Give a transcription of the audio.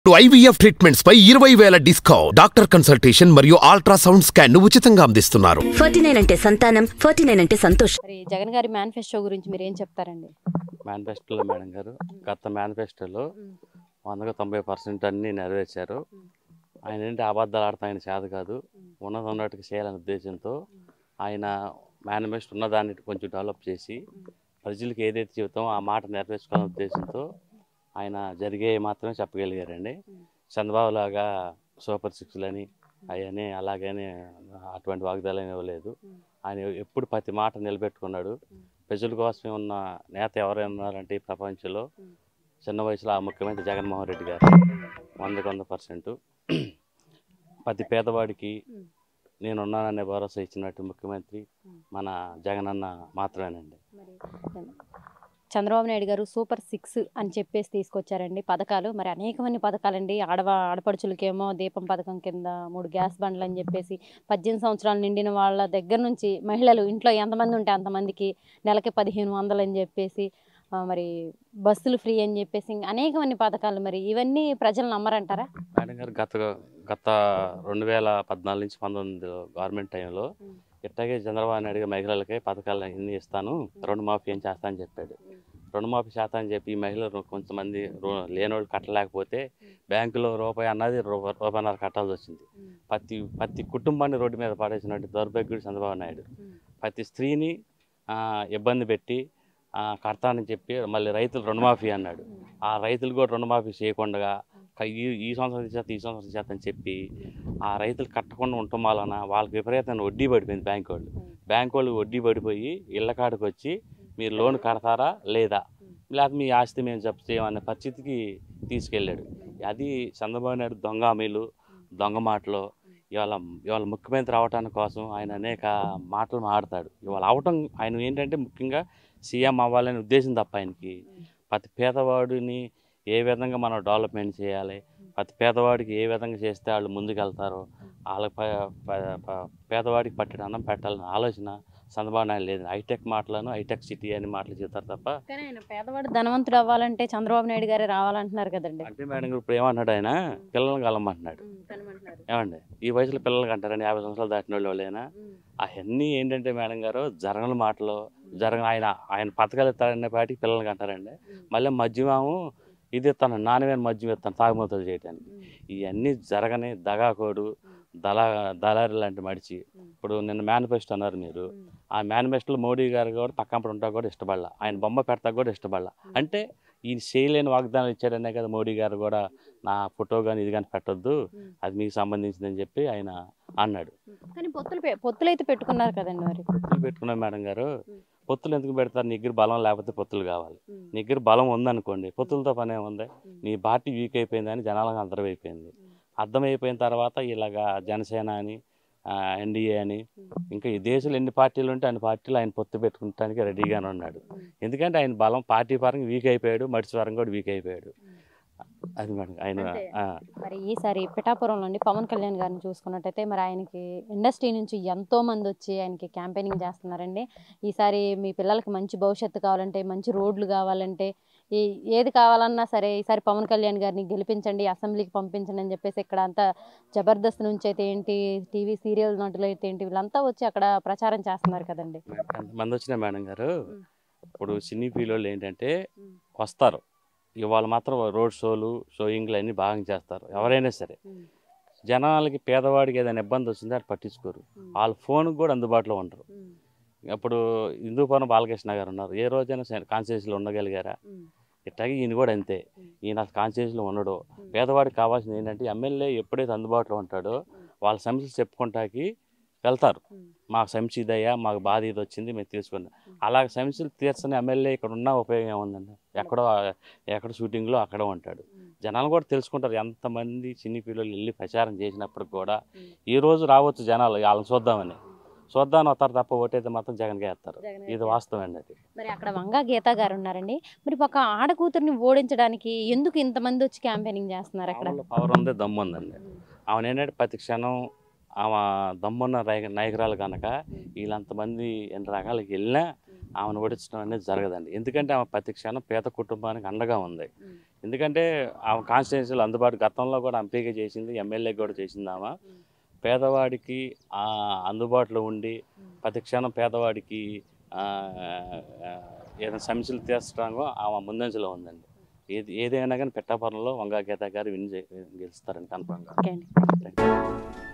IVF treatments పై ఇరవై వేల డిస్కౌంట్ డాక్టర్ కన్సల్టేషన్ మరియు అల్ట్రాసౌండ్ స్కాన్ ను ఉచితంగా అందిస్తున్నారు ఫార్టీ నైన్ అంటే సంతానం ఫార్టీ నైన్ అంటే సంతోషం మరి జగన్ గారి మేనిఫెస్టో గురించి మీరు ఏం చెప్తారండి మేనిఫెస్టోలో మేడం గారు గత మేనిఫెస్టోలో వందకు తొంభై పర్సెంట్ అన్నీ నెరవేర్చారు ఆయన ఏంటి అబద్ధాలు ఆడతా ఆయన చేత కాదు ఉన్నది ఉన్నట్టుగా చేయాలనే ఉద్దేశంతో ఆయన మేనిఫెస్టో ఉన్నదాన్ని కొంచెం డెవలప్ చేసి ప్రజలకు ఏదైతే చెబుతామో ఆ మాట నెరవేర్చుకోవాలనే ఉద్దేశంతో ఆయన జరిగే మాత్రమే చెప్పగలిగారండి చంద్రబాబు లాగా సూపర్ సిక్స్లని అవన్నీ అలాగని అటువంటి వాగ్దాలు ఇవ్వలేదు ఆయన ఎప్పుడు ప్రతి మాట నిలబెట్టుకున్నాడు ప్రజల కోసమే ఉన్న నేత ఎవరైనా ఉన్నారంటే ఈ ప్రపంచంలో చిన్న వయసులో ఆ ముఖ్యమంత్రి జగన్మోహన్ రెడ్డి గారు వందకు వంద పర్సెంట్ ప్రతి పేదవాడికి నేనున్నాననే భరోసా ఇచ్చినట్టు ముఖ్యమంత్రి మన జగనన్న మాత్రమేనండి మరి చంద్రబాబు నాయుడు గారు సూపర్ సిక్స్ అని చెప్పేసి తీసుకొచ్చారండి పథకాలు మరి అనేకమంది పథకాలండి ఆడవ ఆడపడుచులకేమో దీపం పథకం కింద మూడు గ్యాస్ బండ్లు అని చెప్పేసి పద్దెనిమిది సంవత్సరాలు నిండిన వాళ్ళ దగ్గర నుంచి మహిళలు ఇంట్లో ఎంతమంది ఉంటే అంతమందికి నెలకి పదిహేను వందలు అని చెప్పేసి ఆ, మరి బస్సులు ఫ్రీ అని చెప్పేసి ఇంకా అనేకమంది పథకాలు మరి ఇవన్నీ ప్రజలు నమ్మరంటారా మేడం గారు గత గత రెండు వేల పద్నాలుగు నుంచి పంతొమ్మిది గవర్నమెంట్ టైంలో ఇట్లాగే చంద్రబాబు నాయుడు గారు మహిళలకి పథకాలు అన్ని ఇస్తాను రుణమాఫీ ఏం చేస్తా అని చెప్పాడు రుణమాఫీ శాతం అని చెప్పి ఈ మహిళలు కొంతమంది రు- లేనోళ్ళు కట్టలేకపోతే బ్యాంకులో రూపాయి అన్నది రూపాయి రూపాయన్నర కట్టాల్సి వచ్చింది ప్రతి ప్రతి కుటుంబాన్ని రోడ్డు మీద పడేసినట్టు దౌర్భాగ్యుడు చంద్రబాబు నాయుడు ప్రతి స్త్రీని ఆ, ఇబ్బంది పెట్టి ఆ, కడతానని చెప్పి మళ్ళీ రైతులు రుణమాఫీ అన్నాడు ఆ రైతులు కూడా రుణమాఫీ చేయకుండా క- ఈ ఈ సంవత్సరం చేత ఈ సంవత్సరం చేత అని చెప్పి ఆ రైతులు కట్టకుండా ఉండటం వలన వాళ్ళకి విపరీతమైన వడ్డీ పడిపోయింది బ్యాంక్ వాళ్ళు బ్యాంక్ వాళ్ళు వడ్డీ పడిపోయి ఇళ్ళ కాడికి వచ్చి మీరు లోన్ కడతారా లేదా లేకపోతే మీ ఆస్తి మేము జప్తు చేయమనే పరిస్థితికి తీసుకెళ్ళాడు అది చంద్రబాబు నాయుడు దొంగ హామీలు దొంగ మాటలు ఇవాళ ఇవాళ ముఖ్యమంత్రి అవటానికి కోసం ఆయన అనేక మాటలు మాడతాడు ఇవాళ అవటం ఆయన ఏంటంటే ముఖ్యంగా సీఎం అవ్వాలనే ఉద్దేశం తప్ప ఆయనకి ప్రతి పేదవాడిని ఏ విధంగా మనం డెవలప్మెంట్ చేయాలి ప్రతి పేదవాడికి ఏ విధంగా చేస్తే వాళ్ళు ముందుకెళ్తారో వాళ్ళకి ప- ప- ప- పేదవాడికి పట్టిన అన్నం పెట్టాలనే ఆలోచన చంద్రబాబు నాయుడు లేదు హైటెక్ మాటలను హైటెక్ సిటీ అని మాటలు చెప్తారు తప్ప కానీ ఆయన పేదవాడు ధనవంతుడు అవ్వాలంటే చంద్రబాబు నాయుడు గారే రావాలంటున్నారు కదండి అంటే మేడం గారు ఇప్పుడు ఏమన్నాడు ఆయన పిల్లల్ని కలమంటున్నాడు ఏమండి ఈ వయసులో పిల్లలకి అంటారని యాభై సంవత్సరాలు దాటిన వాళ్ళు వాళ్ళైనా అవన్నీ ఏంటంటే మేడం గారు జరగని మాటలు జరగని ఆయన ఆయన పథకాలు ఇస్తారనే పాటికి పిల్లలకి అంటారండి మళ్ళీ మద్యమాము ఇది ఇస్తాను నాణ్యమైన మద్యం ఇస్తాను తాగుమతులు చేయడానికి ఇవన్నీ జరగని దగాకోడు దళా దళారి లాంటి మడిచి ఇప్పుడు నిన్న మేనిఫెస్టో అన్నారు మీరు ఆ మేనిఫెస్టోలో మోడీ గారు కూడా పక్కన ఉంటా కూడా ఇష్టపడాల ఆయన బొమ్మ పెడతా కూడా ఇష్టపడాల అంటే ఈయన చేయలేని వాగ్దానం ఇచ్చాడనే కదా మోడీ గారు కూడా నా ఫోటో కానీ ఇది కానీ పెట్టొద్దు అది మీకు సంబంధించిందని చెప్పి ఆయన అన్నాడు కానీ పొత్తులు పె- పొత్తులు అయితే పెట్టుకున్నారు కదండి మరి పొత్తులు పెట్టుకున్నాం మేడం గారు పొత్తులు ఎందుకు పెడతారు నీ దగ్గర బలం లేకపోతే పొత్తులు కావాలి నీ దగ్గర బలం ఉందనుకోండి పొత్తులతో పని ఏముంది నీ పార్టీ వీక్ అయిపోయిందని జనాలకు అర్థమైపోయింది అర్థమైపోయిన తర్వాత ఇలాగా జనసేన అని ఎన్డీఏ అని ఇంకా ఈ దేశంలో ఎన్ని పార్టీలు ఉంటే అన్ని పార్టీలు ఆయన పొత్తు పెట్టుకుంటానికి రెడీగానే ఉన్నాడు ఎందుకంటే ఆయన బలం పార్టీ పరంగా వీక్ అయిపోయాడు మడిచి పరంగా కూడా వీక్ అయిపోయాడు అది మేడం ఆయన అంతే. ఆ, మరి ఈసారి పిఠాపురం నుండి పవన్ కళ్యాణ్ గారిని చూసుకున్నట్టయితే మరి ఆయనకి ఇండస్ట్రీ నుంచి ఎంతో మంది వచ్చి ఆయనకి క్యాంపెయినింగ్ చేస్తున్నారండి ఈసారి మీ పిల్లలకి మంచి భవిష్యత్తు కావాలంటే మంచి రోడ్లు కావాలంటే ఈ ఏది కావాలన్నా సరే ఈసారి పవన్ కళ్యాణ్ గారిని గెలిపించండి అసెంబ్లీకి పంపించండి అని చెప్పేసి ఇక్కడ అంతా జబర్దస్త్ నుంచి అయితే ఏంటి టీవీ సీరియల్ నటులు అయితే ఏంటి వీళ్ళంతా వచ్చి అక్కడ ప్రచారం చేస్తున్నారు కదండి ఎంతమంది వచ్చినా మేడం గారు ఇప్పుడు సినీ ఫీల్డ్ ఏంటంటే వస్తారు ఇవాళ మాత్రం రోడ్ షోలు షోయింగ్లు అన్నీ బాగా చేస్తారు ఎవరైనా సరే జనాలకి పేదవాడికి ఏదైనా ఇబ్బంది వచ్చిందో అది పట్టించుకోరు వాళ్ళ ఫోన్కి కూడా అందుబాటులో ఉండరు ఇప్పుడు హిందూపురం బాలకృష్ణ గారు ఉన్నారు ఏ రోజైనా కాన్స్టిట్యూన్సీలో ఉండగలిగారా ఇట్లాగే ఈయన కూడా అంతే ఈయన కాన్స్టిట్యూన్సీలో ఉండడు పేదవాడికి కావాల్సింది ఏంటంటే ఎమ్మెల్యే ఎప్పుడైతే అందుబాటులో ఉంటాడో వాళ్ళ సమస్యలు చెప్పుకుంటాకి వెళ్తారు మాకు సమస్య ఇదయ్యా మాకు బాధ ఇది వచ్చింది మేము తీసుకున్నాం అలాగ సమస్యలు తీర్చని ఎమ్మెల్యే ఇక్కడ ఉన్న ఉపయోగం ఏముందండి ఎక్కడో ఎక్కడ షూటింగ్లో అక్కడ ఉంటాడు జనాలు కూడా తెలుసుకుంటారు ఎంతమంది చిన్ని పిల్లలు వెళ్ళి ప్రచారం చేసినప్పటికి కూడా ఈ రోజు రావచ్చు జనాలు వాళ్ళని చూద్దామని చూద్దామని వస్తారు తప్ప ఓటైతే మాత్రం జగన్కే వేస్తారు ఇది వాస్తవం అండి అది మరి అక్కడ వంగా గీత గారు ఉన్నారండి మరి ఒక ఆడ కూతుర్ని ఓడించడానికి ఎందుకు ఇంతమంది వచ్చి క్యాంపెయినింగ్ చేస్తున్నారు అక్కడ ఆమెలో పవర్ ఉంది దమ్ము ఉందండి ఆమె ఏంటంటే ప్రతి క్షణం ఆమె దమ్మున్న నాయక- నాయకురాలు కనుక వీళ్ళంతమంది ఎన్ని రకాలకి వెళ్ళినా ఆమెను ఓడించడం అనేది జరగదండి ఎందుకంటే ఆమె ప్రతి క్షణం పేద కుటుంబానికి అండగా ఉంది ఎందుకంటే ఆమె కాన్స్టిట్యున్సీలో అందుబాటు గతంలో కూడా ఎంపీగా చేసింది ఎమ్మెల్యే కూడా చేసింది ఆమె పేదవాడికి ఆ, అందుబాటులో ఉండి ప్రతి క్షణం పేదవాడికి ఆ, ఆ, ఏదైనా సమస్యలు తీర్చడంలో ఆమె ముందంజలో ఉందండి ఏది ఏదైనా కానీ పెట్టాపురంలో వంగా గీత గారు విన్ చే- గెలుస్తారండి కన్ఫర్మ్గా ఓకే అండి